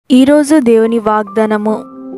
ఈరోజు దేవుని వాగ్దానము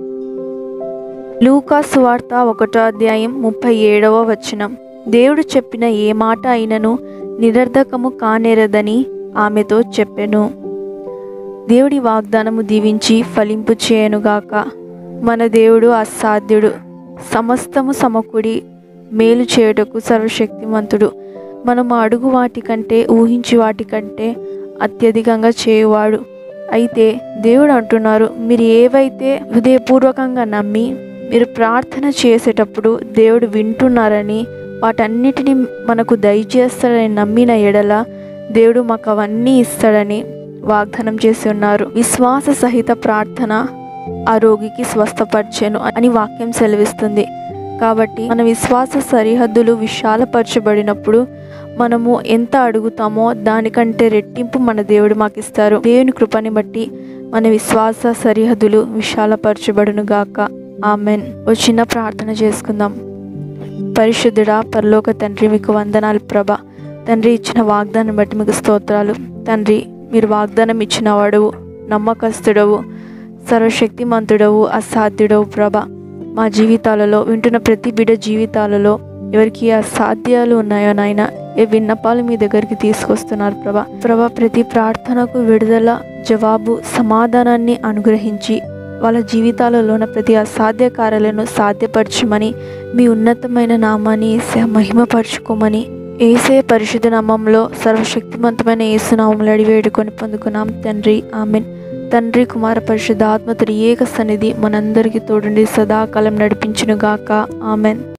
లూకా సువార్త ఒకటో అధ్యాయం ముప్పై ఏడవ వచనం దేవుడు చెప్పిన ఏ మాట అయినను నిరర్ధకము కానేరదని ఆమెతో చెప్పెను దేవుడి వాగ్దానము దీవించి ఫలింపు చేయనుగాక మన దేవుడు అసాధ్యుడు సమస్తము సమకూడి మేలు చేయుటకు సర్వశక్తిమంతుడు మనము అడుగు వాటికంటే ఊహించి వాటికంటే అత్యధికంగా చేయువాడు అయితే దేవుడు అంటున్నారు మీరు ఏవైతే హృదయపూర్వకంగా నమ్మి మీరు ప్రార్థన చేసేటప్పుడు దేవుడు వింటున్నారని వాటన్నిటిని మనకు దయచేస్తాడని నమ్మిన ఎడల దేవుడు మాకు అవన్నీ ఇస్తాడని వాగ్దానం చేసి ఉన్నారు విశ్వాస సహిత ప్రార్థన ఆ రోగికి స్వస్థపరిచెను అని వాక్యం సెలవిస్తుంది కాబట్టి మన విశ్వాస సరిహద్దులు విశాలపరచబడినప్పుడు మనము ఎంత అడుగుతామో దానికంటే రెట్టింపు మన దేవుడు మాకు ఇస్తారు దేవుని కృపని బట్టి మన విశ్వాస సరిహద్దులు విశాలపరచబడును గాక ఆమెన్ ఓ చిన్న ప్రార్థన చేసుకుందాం పరిశుద్ధుడా పరలోక తండ్రి మీకు వందనాలు ప్రభ తండ్రి ఇచ్చిన వాగ్దానం బట్టి మీకు స్తోత్రాలు తండ్రి మీరు వాగ్దానం ఇచ్చిన వాడవు నమ్మకస్తుడవు సర్వశక్తిమంతుడవు అసాధ్యుడవు ప్రభ మా జీవితాలలో వింటున్న ప్రతి బిడ జీవితాలలో ఎవరికి అసాధ్యాలు ఉన్నాయో నాయన ఏ విన్నపాలు మీ దగ్గరికి తీసుకొస్తున్నారు ప్రభా ప్రభా ప్రతి ప్రార్థనకు విడుదల జవాబు సమాధానాన్ని అనుగ్రహించి వాళ్ళ జీవితాలలోన ప్రతి అసాధ్య కార్యాలను సాధ్యపరచమని మీ ఉన్నతమైన నామాన్ని ఏసే మహిమపరచుకోమని ఏసే పరిశుద్ధ నామంలో సర్వశక్తివంతమైన ఏసునామంలో అడివేడుకొని పొందుకున్నాం తండ్రి ఆమెన్ తండ్రి కుమార పరిశుద్ధ ఆత్మ త్రియేక సన్నిధి మనందరికీ తోడుండి సదాకాలం నడిపించునుగాక ఆమెన్